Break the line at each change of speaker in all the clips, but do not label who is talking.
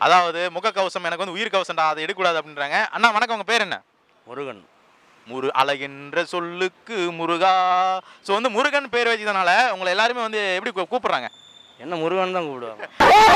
அதாவது முகக்கவசம் எனக்கு வந்து உயிர் கவசம்டா அதை எடுக்கக்கூடாது அப்படின்றாங்க அண்ணா வணக்கம் உங்க பேர் என்ன
முருகன்
முரு அழகின்ற சொல்லுக்கு முருகா ஸோ வந்து முருகன் பேர் வச்சதுனால உங்களை எல்லாருமே வந்து எப்படி கூ- கூப்பிடுறாங்க
என்ன முருகன் தான் கூப்பிடுவாங்க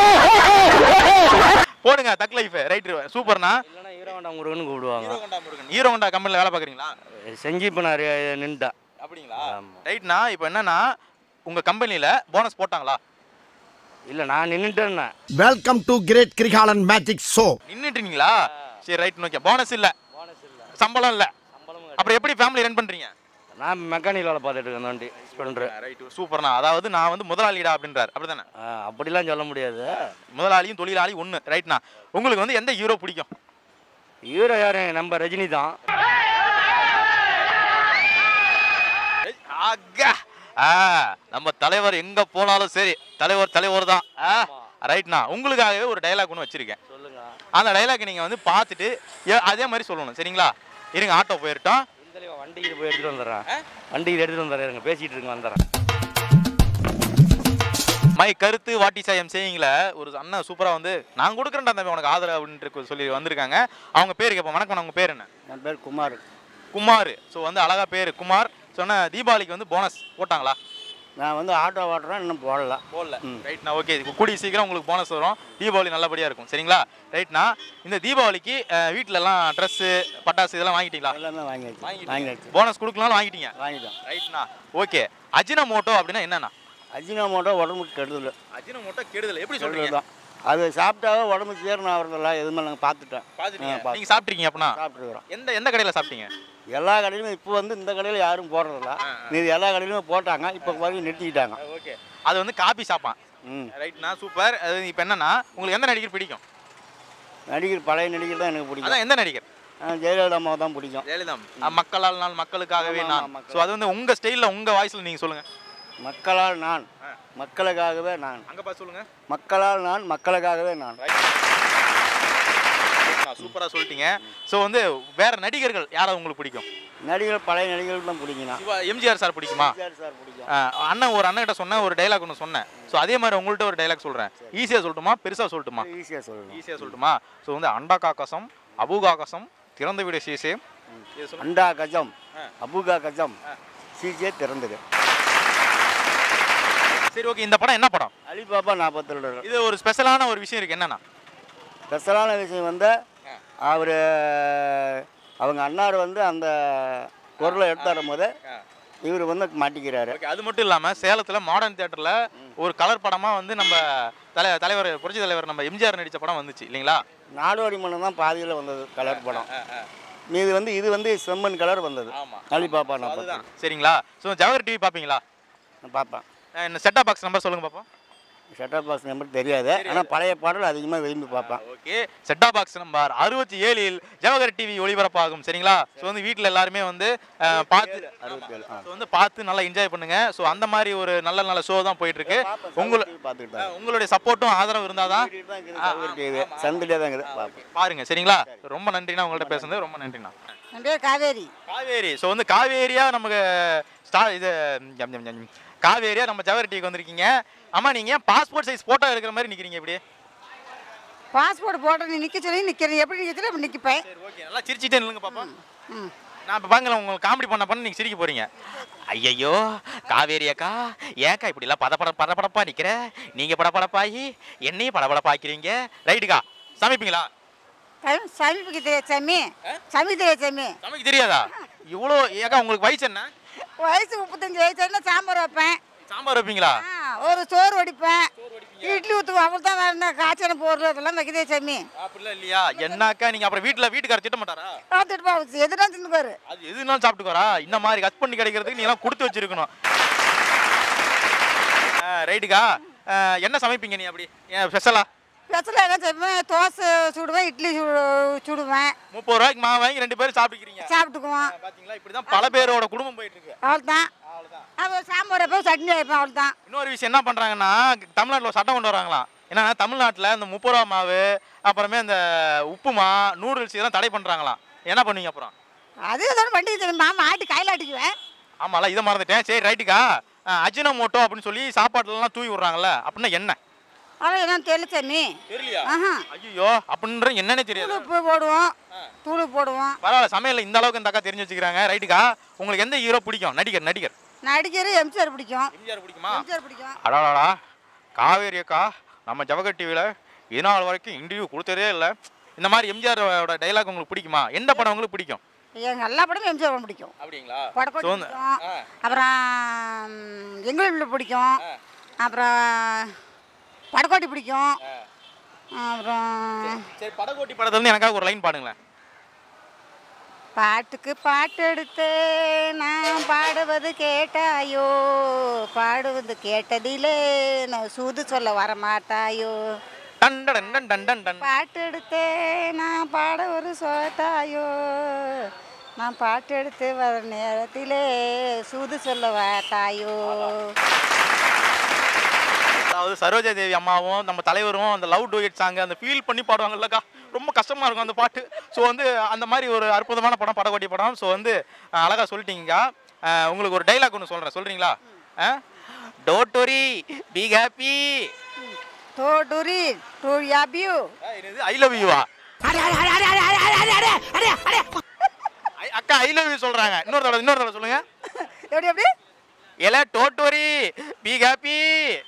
போடுங்க தக் லைஃப் ரைட் சூப்பர்ண்ணா
இல்லைன்னா ஈரவண்டா முருகன் கூப்பிடுவாங்க
ஹீரோகொண்டா முருகன் ஹீரோகொண்டா கம்பெனியில் வேலை பார்க்குறீங்களா
செஞ்சு இப்போ நான் நின்றுட்டேன்
அப்படிங்களா
ஆமா.
ரைட்ண்ணா இப்போ என்னன்னா உங்க கம்பெனியில் போனஸ் போட்டாங்களா
இல்லை நான் நின்றுட்டேன்னா
welcome to great Kirikalan magic show
நின்றுட்டீங்களா சரி ரைட் ஓகே போனஸ் இல்லை
போனஸ் இல்லை
சம்பளம் இல்லை
சம்பளமும்
அப்புறம் எப்படி ஃபேமிலி ரன் பண்ணுறீங்க
நான் மெக்கானிக் வேலை பார்த்துட்டு இருக்கேன் வண்டி ஸ்பெண்டர்
ரைட் சூப்பர்ண்ணா அதாவது நான் வந்து முதலாளிடா அப்படின்றார் அப்படிதானே
அப்படிலாம் சொல்ல முடியாது
முதலாளியும் தொழிலாளி ஒன்று ரைட்ண்ணா உங்களுக்கு வந்து எந்த ஹீரோ பிடிக்கும்
ஹீரோ யாரு நம்ம ரஜினி தான்
ஆகா ஆ நம்ம தலைவர் எங்க போனாலும் சரி தலைவர் தலைவர் தான் ஆ ரைட்ண்ணா உங்களுக்காகவே ஒரு டைலாக் ஒன்று வச்சிருக்கேன்
சொல்லுங்க
அந்த டைலாக் நீங்க வந்து பார்த்துட்டு ஏ- அதே மாதிரி சொல்லணும் சரிங்களா இருங்க ஆட்டோ போயிட்டோம்
இந்த வண்டிக்கு போய் எடுத்துட்டு வந்துடுறேன் வண்டிக்கு எடுத்துட்டு வந்துடுறேன் இருங்க பேசிட்டு இருங்க வந்துடுறேன்
மை கருத்து வாட்டி சாயம் செய்யுங்கள ஒரு அண்ணன் சூப்பரா வந்து நான் கொடுக்குறேன்டா தம்பி உனக்கு ஆதரவு அப்படின்ட்டு சொல்லி வந்திருக்காங்க அவங்க பேர் கேட்போம் வணக்கம் அவங்க பேர் என்ன
என் பேர் குமார்
குமார் ஸோ வந்து அழகா பேர் குமார் சொன்ன தீபாவளிக்கு வந்து போனஸ் போட்டாங்களா
நான் வந்து ஆட்டோ ஓட்டுறேன் இன்னும் போடல
போடல ரைட்ண்ணா ஓகே கூடிய சீக்கிரம் உங்களுக்கு போனஸ் வரும் தீபாவளி நல்லபடியா இருக்கும் சரிங்களா ரைட்ண்ணா இந்த தீபாவளிக்கு அஹ், வீட்ல எல்லாம் ட்ரெஸ்ஸு பட்டாசு இதெல்லாம் வாங்கிட்டீங்களா
எல்லாமே வாங்கியாச்சு
வாங்கிட்டீங்க.
வாங்கியாச்சு
போனஸ் கொடுக்கலாம்னு வாங்கிட்டீங்க
வாங்கிட்டோம்
ரைட்ண்ணா ஓகே அஜினமோட்டோ அப்படின்னா என்னண்ணா
அஜினோமோட்டோ உடம்புக்கு கெடுதல்
அஜினமோட்டோ கெடுதல் எப்படி
கெடுதல்
சொல்றீங்க
தான் அது சாப்பிட்டாவே உடம்பு ஜீரணம் ஆகிறதில்ல எதுவுமே நாங்கள் பார்த்துட்டேன்
பாத்துட்டீங்க
ஆ, பார்த்து.
நீங்க சாப்பிட்ருக்கீங்க அப்படின்னா
சாப்பிட்டுருக்குறோம்
எந்த எந்த கடையில சாப்பிட்டீங்க
எல்லா கடையிலுமே இப்போ வந்து இந்த கடையில் யாரும் போடுறதில்ல மீதி எல்லா கடையிலுமே போட்டாங்க இப்போ வரைக்கும் நிறுத்திக்கிட்டாங்க
ஓகே அது வந்து காபி சாப்பான்
ம்
ரைட்ண்ணா சூப்பர் அது இப்போ என்னன்னா உங்களுக்கு எந்த நடிகர் பிடிக்கும்
நடிகர் பழைய நடிகர் தான் எனக்கு பிடிக்கும்
அதான் எந்த நடிகர்
ஆ, ஜெயலலிதா அம்மாவை தான் பிடிக்கும்
ஜெயலலிதா மக்களால் நான் மக்களுக்காகவே
ஆமா,
நான்
ஆமா, மக்கள்.
ஸோ அது வந்து உங்க ஸ்டைல்ல உங்க வாய்ஸ்ல நீங்க சொல்லுங்க
மக்களால் நான்
ஆ.
மக்களுக்காகவே நான்
அங்க பார்த்து சொல்லுங்க
மக்களால் நான் மக்களுக்காகவே நான்
சூப்பரா சொல்லிட்டீங்க ஸோ வந்து வேற நடிகர்கள் யாரை உங்களுக்கு பிடிக்கும்
நடிகர் பழைய நடிகர்கள் தான் பிடிக்கும் நான்
சிவா எம்ஜிஆர் சார் பிடிக்குமா
எம்ஜிஆர் சார் பிடிக்கும்
ஆ, அண்ணன் ஒரு அண்ணன் கிட்ட சொன்ன ஒரு டைலாக் ஒன்று சொன்னேன் ஸோ அதே மாதிரி உங்கள்கிட்ட ஒரு டைலாக் சொல்றேன் ஈஸியா சொல்லட்டுமா பெருசா சொல்லட்டுமா
ஈஸியாக சொல்லணும்
ஈஸியா சொல்லட்டுமா ஸோ வந்து அண்டா காக்கசம் அபுகாகசம் திறந்து விட சீசே இது சொல்லுங்க.
அண்டா கஜம்
ஆ.
அபுகா கஜம் சீஜே திறந்தது
சரி ஓகே இந்த படம் என்ன படம்
அலிபாபா நாற்பத்தி ரெண்டு
இது ஒரு ஸ்பெஷலான ஒரு விஷயம் இருக்கு என்னன்னா
ஸ்பெஷலான விஷயம் வந்து அவர் அவங்க அண்ணார் வந்து அந்த பொருளை எடுத்து வரும்போது இவர் வந்து மாட்டிக்கிறாரு
ஓகே அது மட்டும் இல்லாம சேலத்துல மாடர்ன் தியேட்டர்ல ஒரு கலர் படமா வந்து நம்ம தலை தலைவர் புரட்சி தலைவர் நம்ம எம்ஜிஆர் நடிச்ச படம் வந்துச்சு இல்லைங்களா
நாடோடி மன்னன் தான் பாதியில் வந்தது கலர் படம் மீது வந்து இது வந்து செம்மண் கலர் வந்தது
ஆமா
அலிபாபா நாற்பத்தி
அதுதான் சரிங்களா ஸோ ஜவஹர் டிவி பாப்பீங்களா
நான் பார்ப்பேன்
என்ன செட்டா பாக்ஸ் நம்பர் சொல்லுங்க பாப்போம்
ஷட்டர் பாக்ஸ் நம்பர் தெரியாது ஆனால் பழைய பாடல் அதிகமாக விரும்பி பார்ப்பேன்
ஓகே செட்டா பாக்ஸ் நம்பர் அறுபத்தி ஏழில் ஜவஹர் டிவி ஒளிபரப்பாகும் சரிங்களா ஸோ வந்து வீட்டில் எல்லாருமே வந்து அஹ், பார்த்து
அறுபத்தேழு ஆ
ஸோ வந்து பார்த்து நல்லா என்ஜாய் பண்ணுங்க ஸோ அந்த மாதிரி ஒரு நல்ல நல்ல ஷோ தான் போயிட்டு இருக்கு உங்கள
பார்த்துக்கிட்டு தான்
உங்களுடைய சப்போர்ட்டும் ஆதரவு இருந்தாதான்
இருக்குது சந்திலே தான் இருக்குது பார்ப்பேன்
பாருங்க சரிங்களா ரொம்ப நன்றிண்ணா உங்கள்ட்ட பேசுனது ரொம்ப நன்றிண்ணா
என் பேர் காவேரி
காவேரி ஸோ வந்து காவேரியா நமக்கு ஸ்டா இது ஞம், ஞம், ஞம். காவேரியா நம்ம ஜவஹர் டிவிக்கு வந்திருக்கீங்க அம்மா நீங்க பாஸ்போர்ட் சைஸ் போட்டோ எடுக்கிற மாதிரி நிக்கிறீங்க இப்படி
பாஸ்போர்ட் போட்டு நீ நிற்க சொல்லி நிற்கிறேன் எப்படி நிற்க சொல்லி அப்படி நிற்கப்பேன்
சரி ஓகே நல்லா சிரிச்சிட்டே நில்லுங்க பாப்பா
ம்
நான் இப்போ பாங்களேன் உங்களுக்கு காமெடி பண்ண பண்ண நீங்கள் சிரிக்க போறீங்க ஐயையோ காவேரி அக்கா ஏக்கா இப்படிலாம் பதப்பட படபடப்பா நிற்கிற நீங்கள் படபடப்பாகி என்னையும் படபடப்பாக்கிறீங்க ரைட்டுக்கா சமைப்பீங்களா
சாமி சமைப்புக்கு தெரியாது சாமி சமைக்க தெரியாது சாமி
சமைக்க தெரியாதா இவ்வளோ ஏக்கா உங்களுக்கு வயசு என்ன
வயசு முப்பத்தஞ்சு வயசுனா சாம்பார் வைப்பேன்
சாம்பார் வைப்பீங்களா
ஆ, ஒரு சோறு வடிப்பேன் இட்லி ஊற்றுவோம் அவ்வளோ தான் வேறு என்ன காய்ச்சன பொருள் அதெல்லாம் வைக்கதே சாமி
அப்படிலாம் இல்லையா என்னக்கா நீங்கள் அப்புறம் வீட்டில் வீட்டுக்கார திட்ட மாட்டாரா
பார்த்துட்டு போ எதுனா தின்னுக்காரு
அது எதுனாலும் சாப்பிட்டுக்கோரா இந்த மாதிரி கட் பண்ணி கிடைக்கிறதுக்கு நீ எல்லாம் கொடுத்து வச்சிருக்கணும் ரைட்டுக்கா என்ன சமைப்பீங்க நீ அப்படி ஏன் ஸ்பெஷலா
ஸ்பெஷலாக என்ன செய்வேன் தோசை சுடுவேன் இட்லி சுடு சுடுவேன்
முப்பது ரூபாய்க்கு மாவு வாங்கி ரெண்டு பேரும் சாப்பிட்டுக்கிறீங்க
சாப்பிட்டுக்குவோம்
பாத்தீங்களா இப்படிதான் பல பேரோட குடும்பம் போயிட்டு இருக்கு
அவ்வளோதான் அது சாம்பார் வைப்பேன் சட்னி வைப்பேன் அவ்வளோதான்
இன்னொரு விஷயம் என்ன பண்றாங்கன்னா தமிழ்நாட்டில் ஒரு சட்டம் கொண்டு வராங்களாம் என்னன்னா தமிழ்நாட்டில் இந்த முப்பது ரூபா மாவு அப்புறமே இந்த உப்புமா நூடுல்ஸ் இதெல்லாம் தடை பண்றாங்களாம் என்ன பண்ணுவீங்க அப்புறம்
அது ஏதோ பண்டிகை தெரியும் மாமா ஆட்டி கையில் ஆட்டிக்குவேன்
ஆமால இதை மறந்துட்டேன் சரி ரைட்டுக்கா அஜினமோட்டோ அப்படின்னு சொல்லி சாப்பாட்டுலலாம் தூவி விடுறாங்கல்ல அப்படின்னா என்ன
ஆனால் என்னன்னு தெரியல சாமி
தெரியலையா
ஆஹா
ஐயோ அப்படின்ற என்னன்னே தெரியாது
தூள் உப்பு போடுவோம் தூள் போடுவோம்
பரவாயில்ல சமையல்ல இந்த அளவுக்கு இந்த அக்கா தெரிஞ்சு வச்சுக்கிறாங்க ரைட்டுக்கா உங்களுக்கு எந்த ஹீரோ பிடிக்கும் நடிகர் நடிகர்
நடிகர் எம்ஜிஆர் பிடிக்கும்
எம்ஜிஆர் பிடிக்குமா
எம்ஜிஆர் பிடிக்கும்
அடாடாடா காவேரி அக்கா நம்ம ஜவகர் டிவியில் இது நாள் வரைக்கும் இன்டர்வியூ கொடுத்ததே இல்லை இந்த மாதிரி எம்ஜிஆரோட டைலாக் உங்களுக்கு பிடிக்குமா எந்த படம் உங்களுக்கு பிடிக்கும்
எங்கள் எல்லா படமும் எம்ஜிஆர் படம் பிடிக்கும்
அப்படிங்களா
படக்கோட்டி
சோந்து-
பிடிக்கும்
ஆ.
அப்புறம் எங்களுக்கு பிடிக்கும் அப்புறம் படக்கோட்டி பிடிக்கும் அப்புறம்
சரி படகோட்டி படத்துல இருந்து எனக்காக ஒரு லைன் பாடுங்களேன்
பாட்டுக்கு பாட்டு எடுத்து நான் பாடுவது கேட்டாயோ பாடுவது கேட்டதிலே நான் சூது சொல்ல வரமாட்டாயோ
டன் டன் டன் டன் டன் டன்
பாட்டு எடுத்து நான் பாட ஒரு சோட்டாயோ நான் பாட்டு எடுத்து வர நேரத்திலே சூது சொல்ல வாட்டாயோ
அதாவது சரோஜா தேவி அம்மாவும் நம்ம தலைவரும் அந்த லவ் டூயட் சாங் அந்த ஃபீல் பண்ணி பாடுவாங்கல்லக்கா ரொம்ப கஷ்டமா இருக்கும் அந்த பாட்டு ஸோ வந்து அந்த மாதிரி ஒரு அற்புதமான படம் படகோட்டி படம் ஸோ வந்து அஹ், அழகா சொல்லிட்டீங்க அஹ், உங்களுக்கு ஒரு டைலாக் ஒன்று சொல்கிறேன் சொல்கிறீங்களா டோட் ஒரி பி ஹாப்பி
தோடுரி டூ யாபியூ
ஐ லவ் யூவா அக்கா ஐ லவ் யூ சொல்றாங்க இன்னொரு தடவை இன்னொரு தடவை சொல்லுங்க
எப்படி எப்படி
எல டோட் ஒரி பி ஹாப்பி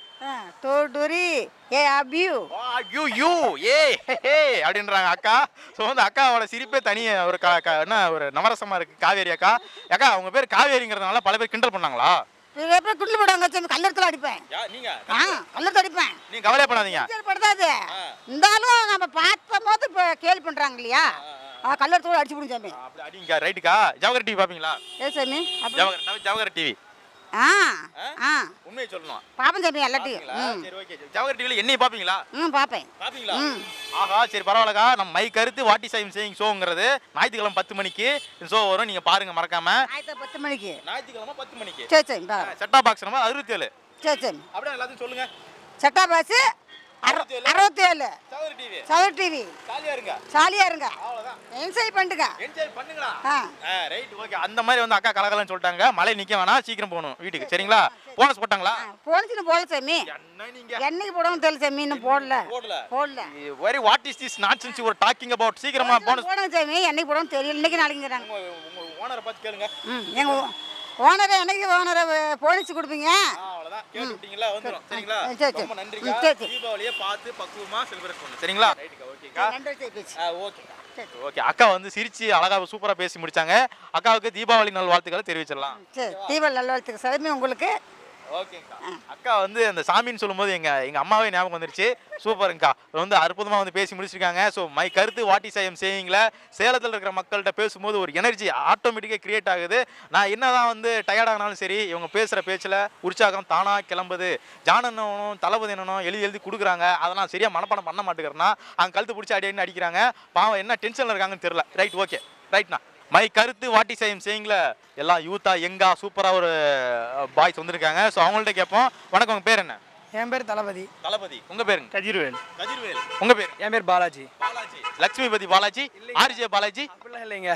தோடுரி ஏ அபியூ
யூ யூ ஏ ஹே அப்படின்றாங்க அக்கா ஸோ வந்து அக்காவோட சிரிப்பே தனி ஒரு கா கா- என்ன ஒரு நவரசமா இருக்கு காவேரி அக்கா அக்கா அவங்க பேர் காவேரிங்கிறதுனால பல பேர் கிண்டல் பண்ணாங்களா
எப்படி குண்டு போடுவாங்க சாமி கல்லெடுத்துல அடிப்பேன்
நீங்க
ஆ கல்லெடுத்து அடிப்பேன்
நீங்க கவலையே பண்ணாதீங்க
சரி படுதாது இருந்தாலும் நம்ம பார்த்த போது இப்போ கேள்வி பண்ணுறாங்க இல்லையா கல்லெடுத்து அடிச்சு விடும் சாமி
அப்படி அடிங்க ரைட்டுக்கா ஜவஹர் டிவி பாப்பீங்களா
ஏ சாமி அப்படி
ஜவஹர் ஜவஹர் டிவி
ஆ ஆ
உண்மையை சொல்லணும்
பாப்பேன் சாமி எல்லாத்தையும் ம்
சரி ஓகே ஜவஹர் டிவில என்னைய பாப்பீங்களா
ம் பார்ப்பேன்
பாப்பீங்களா
ம்.
ஆஹா சரி பரவாயில்லக்கா நம்ம மை கருத்து வாட்டி சைம் சேயிங் ஷோங்கிறது ஞாயிற்றுக்கிழமை பத்து மணிக்கு ஷோ வரும் நீங்க பாருங்க மறக்காம
ஆயிரத்தி பத்து மணிக்கு
ஞாயிற்றுக்கிழமை பத்து மணிக்கு
சரி சரி பா
செட்டா பாக்ஸ் நம்பர் அறுபத்தி ஏழு
சரி சரி
அப்படியே எல்லாத்தையும் சொல்லுங்க
செட்டா பாஸ் அறுபத்தி ஏழு
ஜவஹர் டிவி
சவர் டிவி
ஜாலியா இருங்க
ஜாலியா இருங்க
அவ்வளவுதான்
என்ஜாய் பண்ணுங்க
என்ஜாய் பண்ணுங்களா
ஆ
ரைட் ஓகே அந்த மாதிரி வந்து அக்கா கலகலன்னு சொல்லிட்டாங்க மழை நிக்க வேணாம் சீக்கிரம் போகணும் வீட்டுக்கு சரிங்களா போனஸ் போட்டாங்களா
போலீஸ்னு போடல சாமி
என்ன நீங்க
என்னைக்கு போடவும் தெரியல சாமி இன்னும் போடல
போடல
போடல
very what is this nonsense you talking about சீக்கிரமா போனஸ்
போடுங்க சாமி என்னைக்கு போடவும் தெரியல இன்னைக்கு நாளைக்குங்கிறாங்க
உங்க உங்க ஓனரை பார்த்து கேளுங்க
ம் எங்க ஓனரை என்னைக்கு ஓனரை போலீஸ் கொடுப்பீங்க
ஆ, அவ்வளவுதான் கேட்டு விட்டீங்களா வந்துரும் சரிங்களா
ஆ, சரி, சரி.
ரொம்ப
ம்,
நன்றிக்கா
சரி, சரி.
தீபாவளியை பார்த்து பக்குவமா செலிப்ரேட் பண்ணு சரிங்களா ரைட்டுக்கா ஓகேக்கா
நன்றி சார் பேச்சு
ஓகே ஓகே அக்கா வந்து சிரிச்சு அழகா சூப்பரா பேசி முடிச்சாங்க அக்காவுக்கு தீபாவளி நல் வாழ்த்துக்களை தெரிவிச்சிடலாம்
சரி தீபாவளி நல்வாழ்த்துக்கு சாமி உங்களுக்கு
ஓகேங்கக்கா அக்கா வந்து அந்த சாமின்னு சொல்லும்போது எங்க எங்க அம்மாவே ஞாபகம் வந்துருச்சு சூப்பருங்கக்கா வந்து அற்புதமா வந்து பேசி முடிச்சிருக்காங்க ஸோ மை கருத்து வாட்டி சாயம் சேவிங்ல சேலத்தில் இருக்கிற மக்கள்கிட்ட பேசும்போது ஒரு எனர்ஜி ஆட்டோமேட்டிக்காக கிரியேட் ஆகுது நான் என்னதான் வந்து டயர்டானாலும் சரி இவங்க பேசுகிற பேச்சில் உற்சாகம் தானாக கிளம்புது ஜானனும் தளபதி என்னனும் எழுதி எழுதி கொடுக்குறாங்க அதை நான் சரியாக மனப்பாடம் பண்ண மாட்டேங்கிறேன்னா அங்கே கழுத்து பிடிச்சி அடி அடின்னு அடிக்கிறாங்க பாவம் என்ன டென்ஷனில் இருக்காங்கன்னு தெரியல ரைட் ஓகே ரைட்ண்ணா மை கருத்து வாட்டி செய்யும் செய்யுங்கள எல்லாம் யூத்தா எங்கா சூப்பராக ஒரு பாய்ஸ் வந்திருக்காங்க ஸோ அவங்கள்ட்ட கேட்போம் வணக்கம் உங்கள் பேர் என்ன
என் பேர் தளபதி
தளபதி உங்கள் பேருங்க
கதிர்வேல்
கதிர்வேல் உங்கள் பேர்
என் பேர் பாலாஜி
பாலாஜி லக்ஷ்மிபதி பாலாஜி ஆர்ஜே பாலாஜி
அப்படிலாம் இல்லைங்க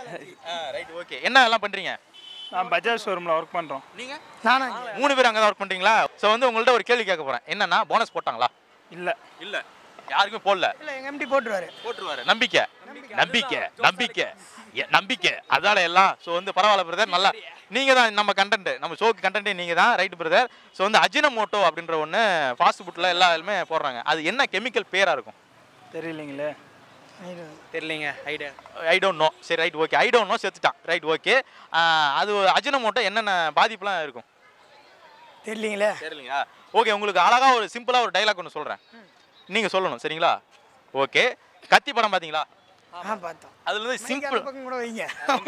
ரைட் ஓகே என்ன எல்லாம் பண்ணுறீங்க
நான் பஜாஜ் ஷோரூமில் ஒர்க் பண்ணுறோம்
நீங்கள்
நானா
மூணு பேர் அங்கே தான் ஒர்க் பண்ணுறீங்களா ஸோ வந்து உங்கள்ட்ட ஒரு கேள்வி கேட்க போகிறேன் என்னன்னா போனஸ் போட்டாங்களா
இல்லை
இல்லை யாருக்குமே போடல
இல்லை எங்கள் எம்டி போட்டுருவாரு
போட்டுருவாரு நம்பிக்கை நம்பிக்கை நம்பிக்கை எ- நம்பிக்கை அதால எல்லாம் ஸோ வந்து பரவாயில்ல பிரதர் நல்லா நீங்க தான் நம்ம கண்டென்ட் நம்ம ஷோக்கு கண்டென்ட்டே நீங்க தான் ரைட் பிரதர் ஸோ வந்து அஜினமோட்டோ அப்படின்ற ஒன்று ஃபாஸ்ட் ஃபுட்டில் எல்லா இதுமே போடுறாங்க அது என்ன கெமிக்கல் பேரா இருக்கும்
தெரியலைங்களே தெரியலைங்க ஐடியா
ஐ டோன்ட் நோ சரி right okay I don't know செத்துட்டான் ரைட் ஓகே அது அஜினமோட்டோ என்னென்ன பாதிப்புலாம் இருக்கும்
தெரியலீங்களே
தெரியலைங்க ஓகே உங்களுக்கு அழகா ஒரு சிம்பிளா ஒரு டைலாக் ஒன்று சொல்றேன் நீங்க சொல்லணும் சரிங்களா ஓகே கத்தி படம் பாத்தீங்களா
ஆ பார்த்தோம்
அதுல இருந்து சிம்பிள்
பக்கம் கூட வைங்க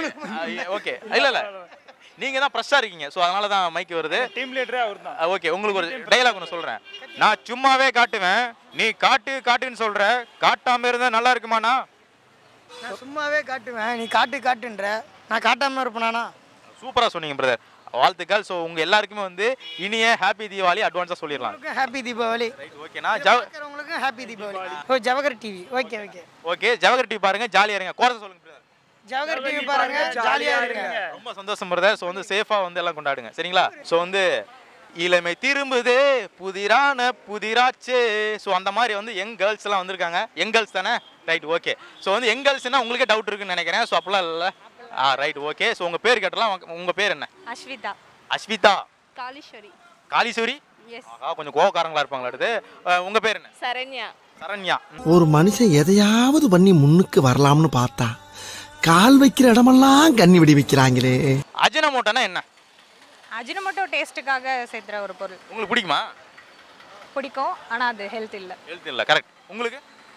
ஓகே இல்ல இல்ல நீங்க தான் ஃப்ரெஷ்ஷா இருக்கீங்க ஸோ அதனால தான் மைக் வருது
டீம் லீடரே அவர் தான்
ஓகே உங்களுக்கு ஒரு டைலாக் ஒன்று சொல்றேன் நான் சும்மாவே காட்டுவேன் நீ காட்டு காட்டுன்னு சொல்ற காட்டாம இருந்தா நல்லா இருக்குமாண்ணா
நான் சும்மாவே காட்டுவேன் நீ காட்டு காட்டுன்ற நான் காட்டாமல் இருப்பேனாண்ணா
சூப்பரா சொன்னீங்க பிரதர் வாழ்த்துக்கள் ஸோ உங்க எல்லாருக்குமே வந்து இனிய ஹாப்பி தீபாவளி அட்வான்ஸா சொல்லிடலாம்
உங்களுக்கும் ஹாப்பி தீபாவளி
ரைட் ஓகேண்ணா ஜவ
உங்களுக்கும் ஹாப்பி தீபாவளி ஓ Jawahar TV okay okay
okay Jawahar TV பாருங்க ஜாலியா இருங்க கோரத்தை சொல்லுங்க brother.
ஜவகர் டிவி பாருங்க ஜாலியாக இருங்க
ரொம்ப சந்தோஷம் பிரதர் ஸோ வந்து சேஃபாக வந்து எல்லாம் கொண்டாடுங்க சரிங்களா ஸோ வந்து இளமை திரும்புதே புதிரான புதிராச்சே ஸோ அந்த மாதிரி வந்து யங் கேர்ள்ஸ் எல்லாம் வந்திருக்காங்க யங் கேர்ள்ஸ் தானே ரைட் ஓகே ஸோ வந்து யங் கேர்ள்ஸ்னா உங்களுக்கே டவுட் இருக்குன்னு நினைக்கிறேன் ஸோ அப்பெல்லாம் இல்லை ஆ ரைட் ஓகே ஸோ உங்கள் பேர் கேட்டலாம் உங்கள் பேர் என்ன
அஸ்விதா
அஸ்விதா
காளீஸ்வரி
காளீஸ்வரி
எஸ்
ஆகா கொஞ்சம் கோவக்காரங்களா இருப்பாங்களா அடுத்து அஹ், உங்க பேர் என்ன
சரண்யா
சரண்யா
ஒரு மனுஷன் எதையாவது பண்ணி முன்னுக்கு வரலாம்னு பார்த்தா கால் வைக்கிற இடமெல்லாம் கண்ணி விடி வைக்கிறாங்களே
அஜினமோட்டோனா என்ன
அஜினமோட்டோ டேஸ்ட்டுக்காக சேர்த்துற ஒரு பொருள்
உங்களுக்கு பிடிக்குமா
பிடிக்கும் ஆனால் அது ஹெல்த் இல்லை
ஹெல்த் இல்லை கரெக்ட் உங்களுக்கு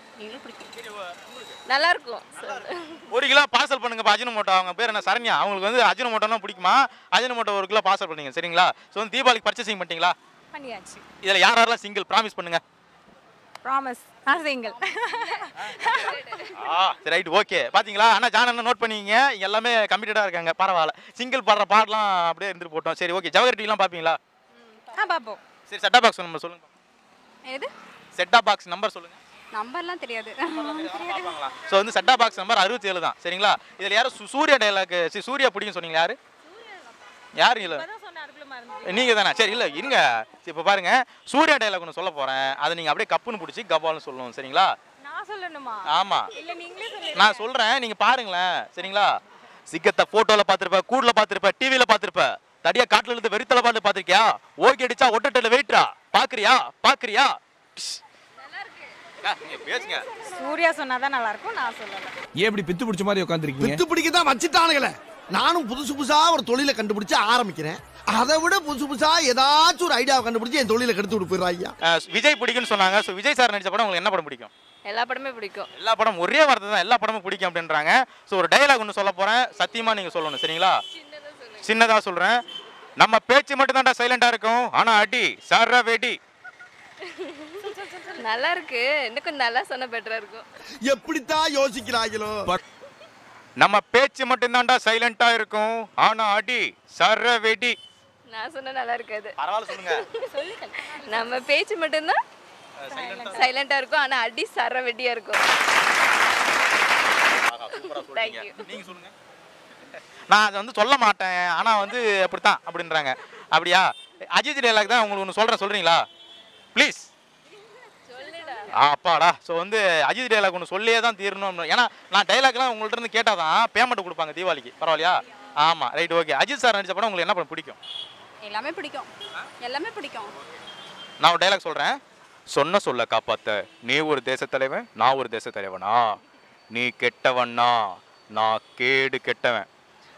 நல்லா இருக்கும்
ஒரு கிலோ பார்சல் பண்ணுங்க அஜினமோட்டோ அவங்க பேர் என்ன சரண்யா அவங்களுக்கு வந்து அஜினமோட்டோனா பிடிக்குமா அஜினமோட்டோ ஒரு கிலோ பார்சல் பண்ணுங்க சரிங்களா ஸோ வந்து தீபாவளிக்கு பர்ச்சேசிங் பண்ணிட்டீங்களா
பண்ணியாச்சு
இதில் யார் யாரெல்லாம் சிங்கிள் ப்ராமிஸ் பண்ணுங்க
ப்ராமிஸ் நான் சிங்கிள்
ஆ சரி ரைட் ஓகே பாத்தீங்களா அண்ணா ஜான் அண்ணா நோட் பண்ணிக்கிங்க இங்க எல்லாமே கம்ப்ளீட்டடாக இருக்காங்க பரவாயில்ல சிங்கிள் பாடுற பாடலாம் அப்படியே இருந்துட்டு போட்டோம் சரி ஓகே ஜவஹர் டிவிலாம் பார்ப்பீங்களா
ஆ பார்ப்போம்
சரி செட்டா பாக்ஸ் நம்பர் சொல்லுங்க
எது
செட்டா பாக்ஸ் நம்பர் சொல்லுங்க
நம்பர்லாம் தெரியாது
ஸோ வந்து செட்டா பாக்ஸ் நம்பர் அறுபத்தி ஏழு தான் சரிங்களா இதில் யாரும் சு- சூர்யா டைலாக் சூர்யா பிடிக்கும் சொன்னீங்க யாரு யாரு இல்லை நீங்க தானே சரி இல்லை இருங்க இப்போ பாருங்க சூர்யா டைலாக் ஒன்று சொல்ல போறேன் அதை நீங்க அப்படியே கப்புன்னு பிடிச்சி கபால்னு சொல்லணும் சரிங்களா
நான் சொல்லணுமா
ஆமா
இல்லை நீங்களே சொல்லி
நான் சொல்றேன் நீங்க பாருங்களேன் சரிங்களா சிக்கத்தை போட்டோல பாத்திருப்ப கூடுல பாத்திருப்ப டிவில பாத்திருப்ப தடியா காட்டுல இருந்து வெறித்தல பாட்டு பாத்திருக்கியா ஓகே அடிச்சா ஒட்டட்டல வெயிட்ரா பாக்குறியா பாக்குறியா ப்ஷ். அக்கா, நீங்க பேசுங்க
சூர்யா சொன்னாதான் நல்லா இருக்கும் நான் சொல்லலை
ஏன் இப்படி பித்து பிடிச்ச மாதிரி உட்காந்துருக்கீங்க
வித்து பிடிக்க தான் வச்சுட்டானுங்களே நானும் புதுசு புதுசா ஒரு தொழிலை கண்டுபிடிச்சு ஆரம்பிக்கிறேன் அதை விட புதுசு புதுசா ஏதாச்சும் ஒரு ஐடியாவை கண்டுபிடிச்சு என் தொழிலை கெடுத்து விட்டு போயிடுறாங்க
அஹ், விஜய் பிடிக்கும்னு சொன்னாங்க ஸோ விஜய் சார் நடிச்ச படம் உங்களுக்கு என்ன படம் பிடிக்கும்
எல்லா படமே பிடிக்கும்
எல்லா படம் ஒரே வார்த்தை தான் எல்லா படமும் பிடிக்கும் அப்படின்றாங்க ஸோ ஒரு டைலாக் ஒன்று சொல்ல போறேன் சத்தியமா நீங்க சொல்லணும் சரிங்களா சின்னதா சொல்றேன் நம்ம பேச்சு மட்டும் தான்டா சைலண்டா இருக்கும் ஆனா அடி சர வெடி
நல்லா இருக்கு இன்னும் கொஞ்சம் நல்லா சொன்ன பெட்டரா இருக்கும்
எப்படித்தான் யோசிக்கிறாங்களோ
நம்ம பேச்சு மட்டும்தான்டா சைலண்டா இருக்கும் ஆனா அடி சர வெடி
நான் சொன்னா நல்லா இருக்காது
பரவாயில்ல சொல்லுங்க
நம்ம பேச்சு மட்டும்தான் சைலண்டா இருக்கும் ஆனா அடி சர வெட்டியா இருக்கும் Thank you.
நீங்க சொல்லுங்க நான் அதை வந்து சொல்ல மாட்டேன் ஆனா வந்து அப்படித்தான் அப்படின்றாங்க அப்படியா அஜித் டைலாக் தான் உங்களுக்கு ஒன்று சொல்றேன் சொல்றீங்களா ப்ளீஸ் அப்பாடா ஸோ வந்து அஜித் டைலாக் ஒன்று சொல்லியே தான் தீரணும் ஏன்னா நான் டைலாக்லாம் உங்கள்ட்ட இருந்து கேட்டால் தான் பேமெண்ட் கொடுப்பாங்க தீபாவளிக்கு பரவாயில்லையா ஆமாம் ரைட் ஓகே அஜித் சார் நடிச்ச படம் உங்களுக்கு என்ன படம் பிடிக்கும்
எல்லாமே பிடிக்கும் எல்லாமே பிடிக்கும்
நான் ஒரு டைலாக் சொல்கிறேன் சொன்ன சொல்ல காப்பாத்த நீ ஒரு தேச தலைவன் நான் ஒரு தேச தலைவனா நீ கெட்டவனா நான் கேடு கெட்டவன்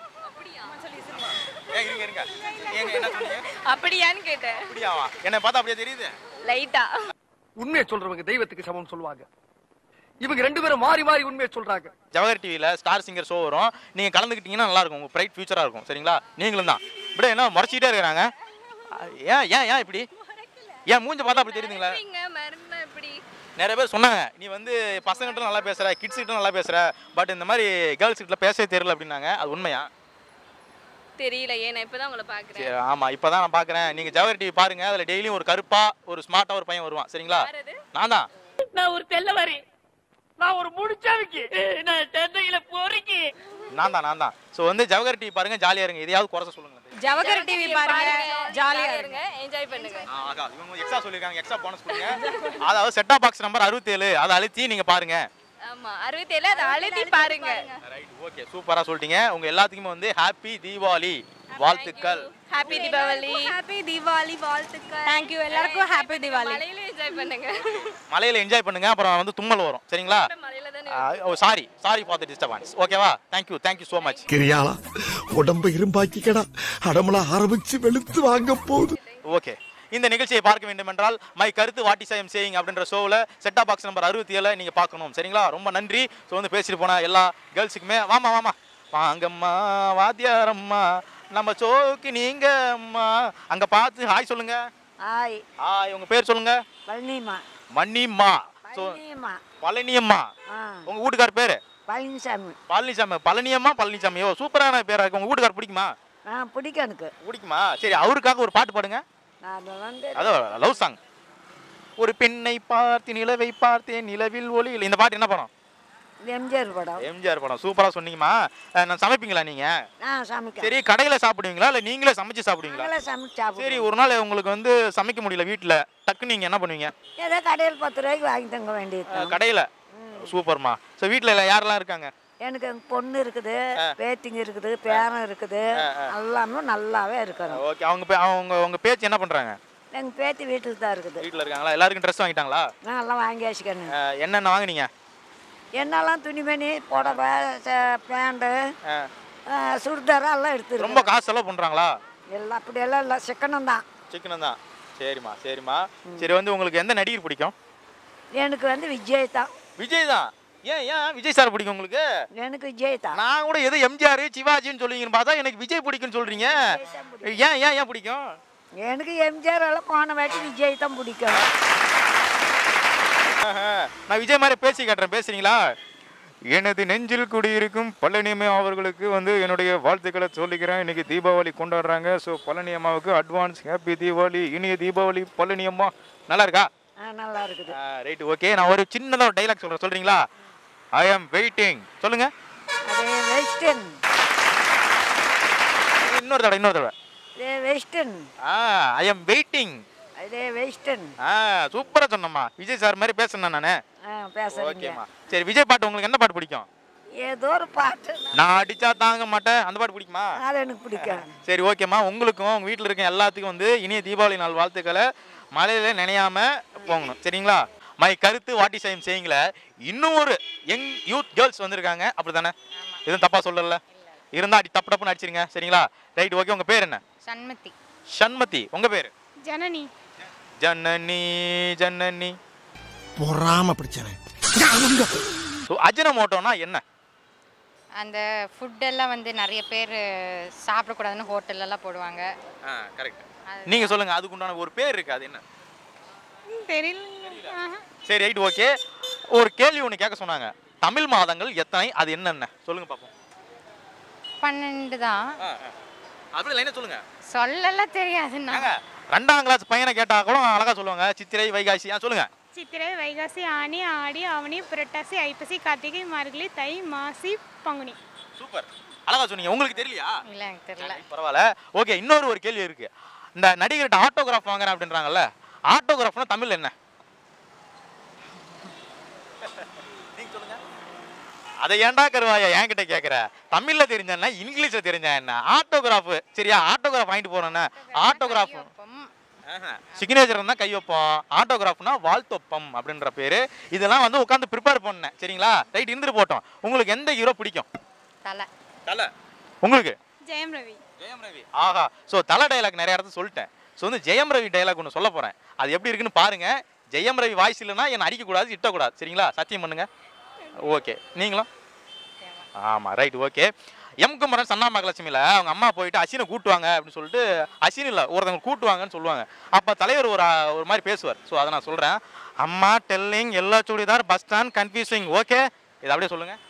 ஏன் இருங்க, இருங்க. ஏங்க, என்ன சொன்னீங்க?
அப்படியான்னு கேட்டேன்
அப்படியாவா? என்னை பார்த்தா அப்படியே தெரியுது
லைட்டா
உண்மையை சொல்றவங்க தெய்வத்துக்கு சமம் சொல்லுவாங்க இவங்க ரெண்டு பேரும் மாறி மாறி உண்மையை சொல்றாங்க
ஜவஹர் டிவியில் ஸ்டார் சிங்கர் ஷோ வரும் நீங்கள் கலந்துக்கிட்டீங்கன்னா நல்லா இருக்கும் உங்கள் பிரைட் ஃபியூச்சராக இருக்கும் சரிங்களா நீங்களும் தான் இப்படியே என்ன முறைச்சிக்கிட்டே இருக்கிறாங்க ஏன் ஏன் ஏன் இப்படி ஏன் மூஞ்ச பார்த்தா அப்படி தெரியுதுங்களா
மறந்தா எப்படி
நிறைய பேர் சொன்னாங்க நீ வந்து பசங்கள்ட்ட நல்லா பேசுற கிட்ஸ் கிட்ட நல்லா பேசுற பட் இந்த மாதிரி கேர்ள்ஸ் கிட்ட பேசவே தெரியல அப்படின்னாங்க அது உண்மையா
தெரியல ஏன் நான் இப்பதான் உங்களை பாக்குறேன்
சரி ஆமா இப்பதான் நான் பாக்குறேன் நீங்க ஜவஹர் டிவி பாருங்க அதுல டெய்லியும் ஒரு கருப்பா ஒரு ஸ்மார்ட்டா ஒரு பையன் வருவான் சரிங்களா நான் தான்
நான் ஒரு தெல்லவாரி நான் ஒரு முடிச்சாவிக்கு நான் தென்னையில போறீங்க
நான் தான் நான் தான் ஸோ வந்து ஜவஹர் டிவி பாருங்க ஜாலியா இருங்க எதையாவது குறைச்ச சொல்லுங்க
ஜவஹர் டிவி பாருங்க ஜாலியா இருங்க என்ஜாய் பண்ணுங்க
ஆ, ஆகா இவங்க எக்ஸ்ட்ரா சொல்லியிருக்காங்க எக்ஸ்ட்ரா போனஸ் கொடுங்க அதாவது செட்டா பாக்ஸ் நம்பர் அறுபத்தேழு அதை அழுத்தி நீங்க பாருங்க
ஆமா அறுபத்தேழு அதை அழுத்தி பாருங்க
ரைட் ஓகே சூப்பரா சொல்லிட்டீங்க உங்க எல்லாத்துக்குமே வந்து ஹாப்பி தீபாவளி வாழ்த்துக்கள்
ஹாப்பி தீபாவளி
ஹாப்பி தீபாவளி வாழ்த்துக்கள்
தேங்க் யூ எல்லாருக்கும் ஹாப்பி தீபாவளி
மலையில என்ஜாய் பண்ணுங்க
மலையில என்ஜாய் பண்ணுங்க அப்புறம் வந்து தும்மல் வரும் சரிங்களா
மலையில தானே
sorry sorry for the disturbance ஓகேவா தேங்க்யூ தேங்க்யூ ஸோ மச்
கிரியாளா உடம்ப இரும்பாக்கிக்கடா அடமலா ஆரம்பிச்சு வெளுத்து வாங்க போகுது
ஓகே இந்த நிகழ்ச்சியை பார்க்க வேண்டும் என்றால் மை கருத்து வாட்டி சாயம் சேயிங் அப்படின்ற ஷோவில் செட்டா பாக்ஸ் நம்பர் அறுபத்தி ஏழு நீங்கள் பார்க்கணும் சரிங்களா ரொம்ப நன்றி ஸோ வந்து பேசிட்டு போன எல்லா கேர்ள்ஸுக்குமே வாமா வாமா வாங்கம்மா வாத்தியாரம்மா நம்ம சோக்கு நீங்க அம்மா அங்கே பார்த்து ஹாய் சொல்லுங்க
ஆய்
ஹாய் உங்கள் பேர் சொல்லுங்க
பழனிமா
மணிம்மா ஸோ
பழனியம்மா
பழனியம்மா
ஆ
உங்கள் வீட்டுக்கார் பேர்
பழனிசாமி
பழனிசாமி பழனியம்மா பழனிசாமி ஓ சூப்பரான பேரா இருக்கு உங்கள் வீட்டுக்கார் பிடிக்குமா
ஆ பிடிக்கும் எனக்கு
பிடிக்குமா சரி அவருக்காக ஒரு பாட்டு பாடுங்க
நான் வந்து
அதோ லவ் சாங் ஒரு பெண்ணை பார்த்து நிலவை பார்த்தேன் நிலவில் ஒளி இந்த பாட்டு என்ன படம்
எம்ஜிஆர் படம்
எம்ஜிஆர் படம் சூப்பரா சொன்னீங்கம்மா அஹ், நான் சமைப்பீங்களா நீங்க
நான் சமைக்க
சரி கடையில சாப்பிடுவீங்களா இல்ல நீங்களே சமைச்சு சாப்பிடுவீங்களா
நாங்களே சமைச்சு
சரி
சாப்பிடுவோம்
ஒரு நாள் உங்களுக்கு வந்து சமைக்க முடியல வீட்ல டக்குன்னு நீங்க என்ன பண்ணுவீங்க
ஏதோ கடையில் பத்து ரூபாய்க்கு வாங்கி தங்க வேண்டியது
அஹ், கடையில சூப்பர்மா ஸோ வீட்ல எல்லாம் யாரெல்லாம் இருக்காங்க
எனக்கு எங்க பொண்ணு இருக்குது பேத்திங்க இருக்குது பேரன் இருக்குது எல்லாமே நல்லாவே இருக்கிறோம்
ஓகே அவங்க பே- அவங்க உங்க பேச்சு என்ன பண்றாங்க
எங்கள் பேத்தி வீட்டில் தான் இருக்குது
வீட்ல இருக்காங்களா எல்லாருக்கும் ட்ரெஸ் வாங்கிட்டாங்களா
நான் எல்லாம் வாங்கி வச்சுக்கணும்
அஹ், என்னென்ன வாங்குனீங்க
என்னெல்லாம் துணிமணி புடவை ச- பேண்டு சுடிதாரம் எல்லாம்
ரொம்ப
எடுத்துருக்கோம்
காசு செலவு பண்றாங்களா
எல்லாம் அப்படியெல்லாம் இல்லை சிக்கனம் தான்
சிக்கனம் தான் சரிம்மா சரிம்மா சரி வந்து உங்களுக்கு எந்த நடிகர் பிடிக்கும்
எனக்கு வந்து விஜய் தான்
விஜய் தான் ஏன் ஏன் விஜய் சார் பிடிக்கும் உங்களுக்கு
எனக்கு விஜய் தான்
நான் கூட எது எம்ஜிஆர் சிவாஜின்னு சொல்லுவீங்கன்னு பார்த்தா எனக்கு விஜய் பிடிக்கும்னு சொல்றீங்க ஏன் ஏன் ஏன் பிடிக்கும்
எனக்கு எம்ஜிஆர் எல்லாம் போன வாட்டி விஜய் தான் பிடிக்கும்
ஆஹா. நான் விஜய் மாதிரி பேசி காட்டுறேன் பேசுறீங்களா எனது நெஞ்சில் குடியிருக்கும் பழனியம்மா அவர்களுக்கு வந்து என்னுடைய வாழ்த்துக்களை சொல்லிக்கிறேன் இன்னைக்கு தீபாவளி கொண்டாடுறாங்க ஸோ பழனி அம்மாவுக்கு அட்வான்ஸ் ஹாப்பி தீபாவளி இனிய தீபாவளி பழனி அம்மா நல்லா இருக்கா
ஆ, நல்லா இருக்குது
ரைட் ஓகே நான் ஒரு சின்னதாக ஒரு டைலாக் சொல்கிறேன் சொல்கிறீங்களா ஐ ஆம் வெயிட்டிங் சொல்லுங்க
அதே வெஸ்டர்ன்
இன்னொரு தடவை இன்னொரு தடவை
அதே வெஸ்டர்ன்
ஆ ஐ ஆம் வெயிட்டிங்
அதே வெஸ்டர்ன்
ஆ சூப்பராக சொன்னம்மா விஜய் சார் மாதிரி பேசுனேன் நான்
ஆ பேசுறீங்க
ஓகேம்மா சரி விஜய் பாட்டு உங்களுக்கு என்ன பாட்டு பிடிக்கும்
ஏதோ ஒரு பாட்டு
நான் அடிச்சா தாங்க மாட்டேன் அந்த பாட்டு பிடிக்குமா
அது எனக்கு பிடிக்கும்
சரி ஓகேம்மா உங்களுக்கும் உங்கள் வீட்டில் இருக்க எல்லாத்துக்கும் வந்து இனிய தீபாவளி நாள் வாழ்த்துக்களை மழையில நினையாம போகணும் சரிங்களா மை கருத்து வாட்டி செய்யும் செய்யுங்கள இன்னும் ஒரு யங் யூத் கேர்ள்ஸ் வந்திருக்காங்க அப்படி தானே எதுவும் தப்பா சொல்லல இருந்தா அடி தப்பு டப்புன்னு அடிச்சிருங்க சரிங்களா ரைட் ஓகே உங்க பேர் என்ன
சண்மதி
சண்மதி உங்க பேர்
ஜனனி
ஜனனி ஜனனி
பொறாம பிடிச்சவன்
அஜினமோட்டோனா என்ன
அந்த ஃபுட்டெல்லாம் வந்து நிறைய பேர் சாப்பிடக்கூடாதுன்னு ஹோட்டல்லலாம் போடுவாங்க
கரெக்ட் நீங்க சொல்லுங்க அதுக்கு உண்டான ஒரு பேர் இருக்கு அது என்ன
தெரியல
சரி ரைட் ஓகே ஒரு கேள்வி ஒன்று கேட்க சொன்னாங்க தமிழ் மாதங்கள் எத்தனை அது என்னென்ன சொல்லுங்க பார்ப்போம்
பன்னெண்டு தான்
அப்படி லைனா சொல்லுங்க
சொல்லலாம் தெரியாதுண்ணா
ஏங்க, ரெண்டாம் கிளாஸ் பையனை கேட்டா கூட அழகா சொல்லுவாங்க சித்திரை வைகாசி ஆ, சொல்லுங்க
சித்திரை வைகாசி ஆனி ஆடி ஆவணி புரட்டாசி ஐப்பசி கார்த்திகை மார்கழி தை மாசி பங்குனி
சூப்பர் அழகா சொன்னீங்க உங்களுக்கு தெரியலையா
இல்லை எனக்கு தெரியல
பரவாயில்ல ஓகே இன்னொரு ஒரு கேள்வி இருக்கு இந்த நடிகர்கிட்ட ஆட்டோகிராஃப் வாங்குறேன் அப்படின்றாங்கல்ல ஆட்டோகிராஃப்னா தமிழ் என்ன நீங்க சொல்லுங்க அதை ஏன்டா கருவாயா என்கிட்ட கேட்குற தமிழ்ல தெரிஞ்சேன்னா இங்கிலீஷ்ல தெரிஞ்சா என்ன ஆட்டோகிராஃப் சரியா ஆட்டோகிராஃப் வாங்கிட்டு போறேன்னா ஆட்டோகிராஃப் சிக்னேச்சர் தான் கையொப்பம் ஆட்டோகிராஃப்னா வாழ்த்தொப்பம் அப்படின்ற பேரு இதெல்லாம் வந்து உட்காந்து ப்ரிப்பேர் பண்ணேன் சரிங்களா ரைட் இருந்துட்டு போட்டோம் உங்களுக்கு எந்த ஹீரோ பிடிக்கும்
தலை
தலை உங்களுக்கு
ஜெயம் ரவி
ஜெயம் ரவி ஆஹா ஸோ தலை டைலாக் நிறைய இடத்துல சொல்லிட்டேன் ஸோ வந்து ஜெயம் ரவி டைலாக் ஒன்று சொல்ல போகிறேன் அது எப்படி இருக்குன்னு பாருங்க ஜெயம் ரவி வாய்ஸ் இல்லைன்னா என்னை அடிக்கக்கூடாது இட்டக்கூடாது சரிங்களா சத்தியம் பண்ணுங்க ஓகே நீங்களும் ஆமாம் ரைட் ஓகே எம் குமரன் சன்னா மகலட்சுமியில் அவங்க அம்மா போயிட்டு அசினை கூட்டுவாங்க அப்படின்னு சொல்லிட்டு அசின் இல்லை ஒருத்தவங்க கூட்டுவாங்கன்னு சொல்லுவாங்க அப்போ தலைவர் ஒரு ஆ- ஒரு மாதிரி பேசுவார் ஸோ அதை நான் சொல்கிறேன் அம்மா telling yellow churidar bus stand confusing okay இது அப்படியே சொல்லுங்கள்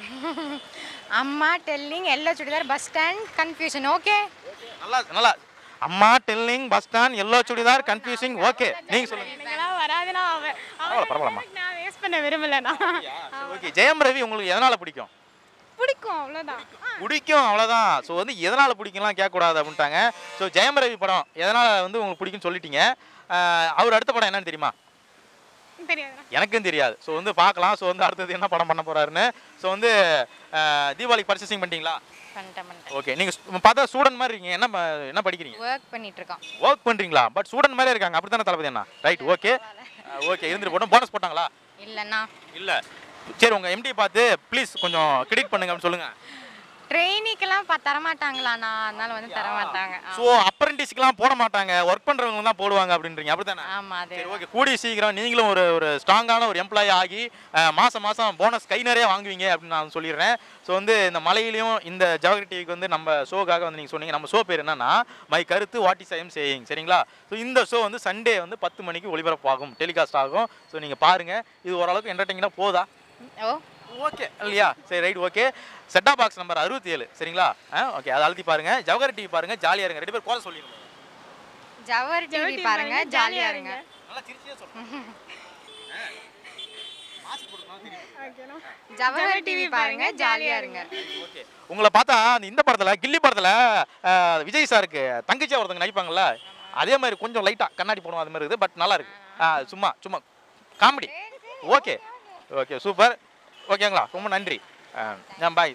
அம்மா telling yellow churidar bus stand confusion okay
நல்லா நல்லா அம்மா telling bus stand yellow churidar confusing okay நீங்கள் சொல்லுங்கள்
எனக்கெல்லாம் வராதுன்னா அவன்
பரவாயில்ல பரவாயில்லம்மா
நான் வேஸ்ட் பண்ண விரும்பலண்ணா
ஓகே ஜெயம் ரவி உங்களுக்கு எதனால் பிடிக்கும்
பிடிக்கும் அவ்வளோதான்
பிடிக்கும் அவ்வளோதான் ஸோ வந்து எதனால் பிடிக்கும்லாம் கேட்கக்கூடாது அப்படின்ட்டாங்க ஸோ ஜெயம் ரவி படம் எதனால் வந்து உங்களுக்கு பிடிக்கும்னு சொல்லிட்டீங்க ஆஹ் அவர் அடுத்த படம் என்னன்னு தெரியுமா
தெரியாதுண்ணா
எனக்கும் தெரியாது ஸோ வந்து பார்க்கலாம் ஸோ வந்து அடுத்தது என்ன படம் பண்ண போறாருன்னு ஸோ வந்து ஆஹ் தீபாவளிக்கு பர்ச்சேசிங் பண்ணிட்டீங்களா
பண்ணிட்டேன் பண்ணிட்டேன்
ஓகே நீங்கள் பார்த்தா ஸ்டூடெண்ட் மாதிரி இருக்கீங்க என்ன ப- என்ன படிக்கிறீங்க
ஒர்க் பண்ணிட்டு இருக்கான்
ஒர்க் பண்ணுறீங்களா பட் ஸ்டூடெண்ட் மாதிரியே இருக்காங்க அப்படி தானே தளபதி அண்ணா ரைட் ஓகே ஓகே இருந்துட்டு போட்டோம் போனஸ் போட்டாங்களா
இல்லைண்ணா
இல்லை சரி உங்கள் எம்டி பார்த்து ப்ளீஸ் கொஞ்சம் கிரெடிட் பண்ணுங்க அப்படின்னு சொல்லுங்கள்
ட்ரெயினிக்கெல்லாம் ப தரமாட்டாங்களாண்ணா அதனால வந்து தரமாட்டாங்க
ஸோ அப்ரண்டிஸ்க்குலாம் போட மாட்டாங்க ஒர்க் பண்ணுறவங்க தான் போடுவாங்க அப்படின்றீங்க அப்படி தானே
ஆமாம் அது
சரி ஓகே கூடிய சீக்கிரம் நீங்களும் ஒரு ஒரு ஸ்ட்ராங்கான ஒரு எம்ப்ளாயி ஆகி அஹ், மாசம் மாசம் போனஸ் கை நிறைய வாங்குவீங்க அப்படின்னு நான் சொல்லிடுறேன் ஸோ வந்து இந்த மலையிலையும் இந்த ஜவஹர் டிவிக்கு வந்து நம்ம ஷோக்காக வந்து நீங்கள் சொன்னீங்க நம்ம ஷோ பேர் என்னன்னா மை கருத்து வாட் இஸ் ஐம் சேயிங் சரிங்களா ஸோ இந்த ஷோ வந்து சண்டே வந்து பத்து மணிக்கு ஒளிபரப்பாகும் டெலிகாஸ்ட் ஆகும் ஸோ நீங்கள் பாருங்கள் இது ஓரளவுக்கு என்டர்டைனிங்காக போதா
ஓ
ஓகே இல்லையா சரி ரைட் ஓகே செட்டா பாக்ஸ் நம்பர் அறுபத்தி ஏழு சரிங்களா ஓகே அதை அழுத்தி பாருங்க ஜவஹர் டிவி பாருங்க ஜாலியாக இருங்க ரெண்டு பேர் கோல சொல்லிடுங்க
ஜவர் டிவி
டிவி
பாருங்க
பாருங்க,
ஜாலியா
ஜாலியா
இருங்க
நல்லா திருச்சியே சொல்லுங்க மாஸ்க் போட்டு
ஜவஹர் டிவி பாருங்க ஜாலியா இருங்க
உங்களை பார்த்தா அந்த இந்த படத்துல கில்லி படத்துல அஹ், விஜய் சாருக்கு தங்கச்சியா ஒருத்தங்க நடிப்பாங்கல்ல அதே மாதிரி கொஞ்சம் லைட்டா கண்ணாடி போடுவோம் அது மாதிரி இருக்குது பட் நல்லா இருக்கு ஆ, சும்மா சும்மா காமெடி ஓகே ஓகே சூப்பர் ஓகேங்களா ரொம்ப நன்றி பாய்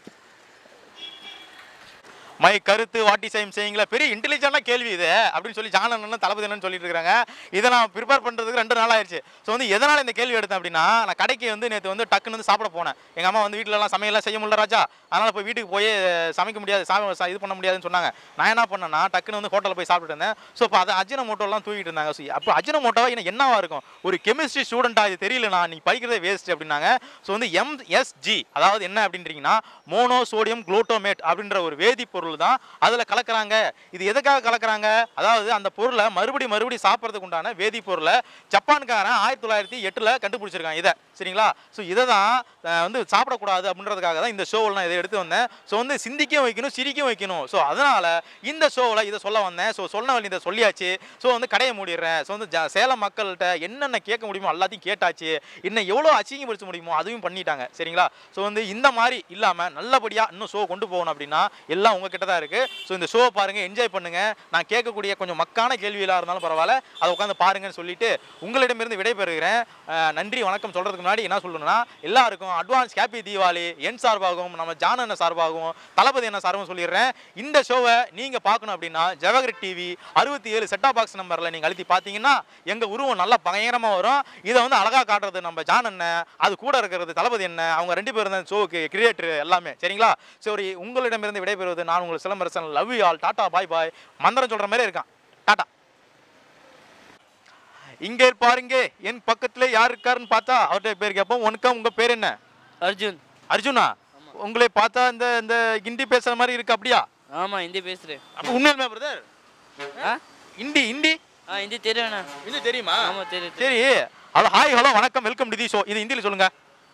மை கருத்து வாட்டி செய்யும் செய்யுங்களா பெரிய இன்டெலிஜென்ட்டாக கேள்வி இது அப்படின்னு சொல்லி ஜானன் தளபதி என்னன்னு சொல்லிட்டு இருக்காங்க இதை நான் ப்ரிப்பேர் பண்ணுறதுக்கு ரெண்டு நாள் ஆயிடுச்சு ஸோ வந்து எதனால் இந்த கேள்வி எடுத்தேன் அப்படின்னா நான் கடைக்கு வந்து நேற்று வந்து டக்குன்னு வந்து சாப்பிட போனேன் எங்கள் அம்மா வந்து வீட்டிலலாம் சமையல்லாம் செய்ய முடியல ராஜா அதனால் போய் வீட்டுக்கு போய் அஹ், சமைக்க முடியாது சா- சா- இது பண்ண முடியாதுன்னு சொன்னாங்க நான் என்ன பண்ணேன்னா டக்குன்னு வந்து ஹோட்டலில் போய் சாப்பிட்டு இருந்தேன் ஸோ இப்போ அதை அஜின மோட்டோலாம் தூக்கிட்டு இருந்தாங்க ஸோ அப்போ அஜின மோட்டோவா என்ன என்னவா இருக்கும் ஒரு கெமிஸ்ட்ரி ஸ்டூடெண்ட்டாக இது தெரியலண்ணா நீ படிக்கிறதே வேஸ்ட் அப்படின்னாங்க ஸோ வந்து எம்எஸ்ஜி அதாவது என்ன அப்படின்றீங்கன்னா மோனோ சோடியம் குளூட்டோமேட் அப்படின்ற ஒரு வேதிப்பொருள் தான் அதில் கலக்குறாங்க இது எதுக்காக கலக்குறாங்க அதாவது அந்த பொருளை மறுபடி மறுபடி சாப்பிட்றதுக்கு உண்டான வேதிப்பொருளை ஜப்பான்காரன் ஆயிரத்தி தொள்ளாயிரத்தி எட்டில் கண்டுபிடிச்சிருக்காங்க இதை சரிங்களா ஸோ இதை தான் அஹ், வந்து சாப்பிடக்கூடாது அப்படின்றதுக்காக தான் இந்த ஷோவில் நான் இதை எடுத்து வந்தேன் ஸோ வந்து சிந்திக்கவும் வைக்கணும் சிரிக்கவும் வைக்கணும் ஸோ அதனால் இந்த ஷோவில் இதை சொல்ல வந்தேன் ஸோ சொன்ன வழி இதை சொல்லியாச்சு ஸோ வந்து கடையை மூடிடுறேன் ஸோ வந்து ஜ- சேலம் மக்கள்கிட்ட என்னென்ன கேட்க முடியுமோ எல்லாத்தையும் கேட்டாச்சு இன்னும் எவ்வளோ அசிங்கப்படுத்த முடியுமோ அதுவும் பண்ணிட்டாங்க சரிங்களா ஸோ வந்து இந்த மாதிரி இல்லாமல் நல்லபடியாக இன்னும் ஷோ கொண்டு போகணும் அப்படின்னா எல்லாம் உங்ககிட்ட தான் இருக்குது ஸோ இந்த ஷோவை பாருங்கள் என்ஜாய் பண்ணுங்கள் நான் கேட்கக்கூடிய கொஞ்சம் மக்கான கேள்விகளாக இருந்தாலும் பரவாயில்ல அதை உட்காந்து பாருங்கன்னு சொல்லிட்டு உங்களிடமிருந்து விடைபெறுகிறேன் அஹ், நன்றி வணக்கம் சொல்கிறதுக்கு முன்னாடி என்ன சொல்லணும்னா எல்லாருக்கும் அட்வான்ஸ் ஹாப்பி தீபாவளி என் சார்பாகவும் நம்ம ஜான் அண்ணன் சார்பாகவும் தளபதி அண்ணன் சார்பாகவும் சொல்லிடுறேன் இந்த ஷோவை நீங்கள் பார்க்கணும் அப்படின்னா ஜவஹர் டிவி அறுபத்தி ஏழு செட்டா பாக்ஸ் நம்பரில் நீங்கள் அழுத்தி பார்த்தீங்கன்னா எங்கள் உருவம் நல்லா பயங்கரமாக வரும் இதை வந்து அழகாக காட்டுறது நம்ம ஜான் அண்ணன் அது கூட இருக்கிறது தளபதி அண்ணன் அவங்க ரெண்டு பேரும் தான் ஷோவுக்கு கிரியேட்டர் எல்லாமே சரிங்களா சரி உங்களிடமிருந்து விடைபெறுவது நான் உங்கள் Silambarasan love you all tata bye bye மந்திரம் சொல்கிற மாதிரி இருக்கான் டாடா இங்கே பாருங்க என் பக்கத்துல யார் இருக்காருன்னு பார்த்தா அவர்கிட்ட பேர் கேட்போம் உனக்கு உங்க பேர் என்ன
அர்ஜுன்
அர்ஜுனா உங்களை பார்த்தா இந்த இந்த ஹிந்தி பேசுற மாதிரி இருக்கு அப்படியா
ஆமா ஹிந்தி பேசுறேன்
அப்ப உண்மையுமே பிரதர்
ஆ
ஹிந்தி ஹிந்தி
ஆ ஹிந்தி தெரியும்ண்ணா
ஹிந்தி தெரியுமா
ஆமா தெரியும்
சரி ஹலோ ஹாய் ஹலோ வணக்கம் வெல்கம் டு தி ஷோ இது ஹிந்தியில் சொல்லுங்க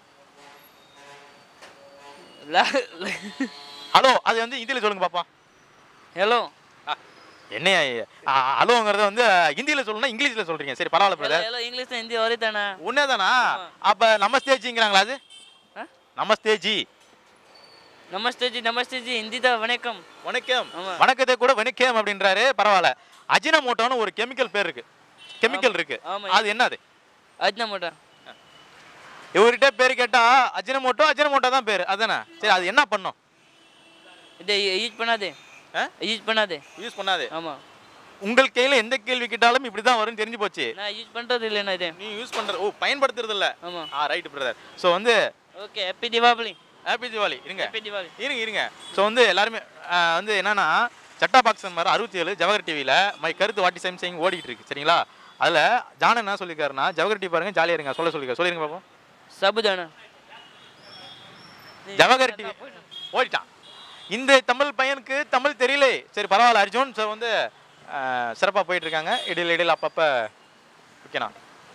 ஹலோ அது வந்து ஹிந்தியில் சொல்லுங்க பாப்பா
ஹலோ
என்ன ஹலோங்கிறத வந்து ஹிந்தியில் சொல்லணும்னா இங்கிலீஷில் சொல்றீங்க சரி பரவாயில்ல பிரதர்
ஹலோ இங்கிலீஷ் ஹிந்தி ஒரே தானே
உண்மைதானா அப்ப நமஸ்தே ஜிங்கிறாங்களா அது
ஆ?
நமஸ்தே ஜி
நமஸ்தே ஜி நமஸ்தே ஜி ஹிந்தி தான் வணக்கம்
வணக்கம்
ஆமா.
வணக்கத்தை கூட வணக்கம் அப்படின்றாரு பரவாயில்ல அஜினமோட்டோன்னு ஒரு கெமிக்கல் பேர் இருக்கு கெமிக்கல் இருக்கு
ஆமா.
அது என்னது
அஜ்னா மோட்டா
இவர்கிட்ட பேர் கேட்டா அஜினமோட்டோ அஜினமோட்டோ தான் பேர் அதானே சரி அது என்ன பண்ணும்
இதை யூஸ் பண்ணாதே
ஆ?
யூஸ் பண்ணாதே
யூஸ் பண்ணாது
ஆமா
உங்கள் கையில எந்த கேள்வி கேட்டாலும் இப்படி தான் வரும்னு தெரிஞ்சு போச்சு
நான் யூஸ் பண்றது இல்லைண்ணா இது
நீ யூஸ் பண்றது ஓ பயன்படுத்துறது இல்ல
ஆமா
ஆ ரைட் பிரதர் ஸோ வந்து
okay happy Deepavali
happy Deepavali இருங்க
ஹாப்பி தீபாவளி
இருங்க இருங்க ஸோ வந்து எல்லாருமே ஆ, வந்து என்னன்னா சட்டா பாக்ஸ் நம்பர் அறுபத்தி ஏழு ஜவஹர் டிவியில் மை கருத்து வாட்டி சைம் செய்யும் ஓடிட்டு இருக்கு சரிங்களா அதில் ஜான் என்ன சொல்லியிருக்காருன்னா ஜவஹர் டிவி பாருங்க ஜாலியாக இருங்க சொல்ல சொல்லிருக்க சொல்லிருங்க பாப்போம்
சபுதானா
ஜவஹர் டிவி ஓடிட்டான் இந்த தமிழ் பையனுக்கு தமிழ் தெரியல சரி பரவாயில்ல அர்ஜுன் சார் வந்து சிறப்பாக போயிட்டு இருக்காங்க இடையில இடையில அப்பப்போ ஓகேண்ணா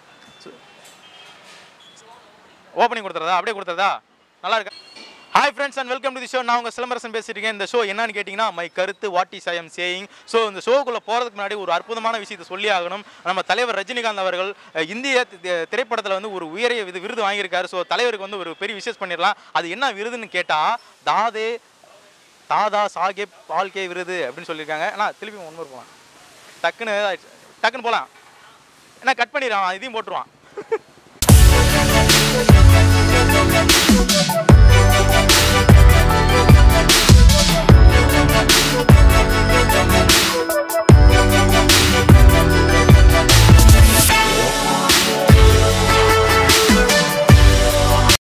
ஓப்பனிங் கொடுத்துறதா அப்படியே கொடுத்துறதா நல்லா இருக்கா hi friends and welcome to the show நான் உங்கள் சிலம்பரசன் பேசிட்டு இருக்கேன் இந்த ஷோ என்னன்னு கேட்டிங்கன்னா மை கருத்து what is I am saying so இந்த ஷோக்குள்ளே போகிறதுக்கு முன்னாடி ஒரு அற்புதமான விஷயத்தை சொல்லி ஆகணும் நம்ம தலைவர் ரஜினிகாந்த் அவர்கள் அஹ், இந்திய திரைப்படத்தில் வந்து ஒரு உயரிய விது விருது வாங்கியிருக்காரு ஸோ தலைவருக்கு வந்து ஒரு பெரிய விஷயம் பண்ணிடலாம் அது என்ன விருதுன்னு கேட்டால் தாதே தாதா சாஹேப் பால்கே விருது அப்படின்னு சொல்லியிருக்காங்க ஆனால் திருப்பி ஒன்று போகலாம் டக்குன்னு டக்குன்னு போகலாம் என்ன கட் பண்ணிடுறான் இதையும் போட்டுருவான்